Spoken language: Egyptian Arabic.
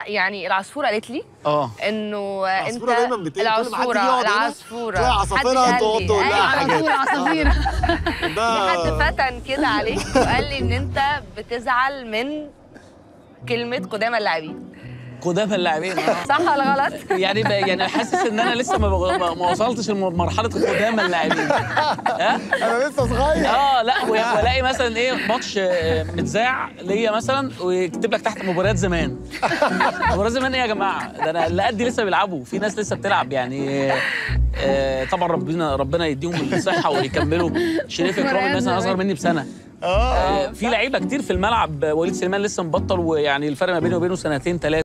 يعني العصفوره قالت لي اه انه انت العصفورة دايما بتقول- كل ما حد يجي العصفوره يقعد هنا، العصفوره تلاقي حد عصافيرها قال تقعد لي، تقول لها أيوة، حاجات. عصفورة. عصافير في حد ده فتن كده عليك وقال لي ان انت بتزعل من كلمه قدام اللاعبين قدام اللاعبين آه. صح ولا غلط؟ يعني ب... يعني حاسس ان انا لسه ما, بغ- ما ما وصلتش لمرحله قدام اللاعبين ها انا لسه صغير اه لا و- والاقي مثلا ايه ماتش آه، متذاع ليا مثلا ويكتب لك تحت مباريات زمان مباريات زمان ايه يا جماعه ده انا اللي قدي لسه بيلعبوا في ناس لسه بتلعب يعني آه، آه، طبعا ربنا ربنا يديهم الصحه ويكملوا شريف اكرامي مثلا اصغر مني بسنه اه آه، في لعيبه كتير في الملعب وليد سليمان لسه مبطل ويعني الفرق ما بينه وبينه سنتين ثلاثه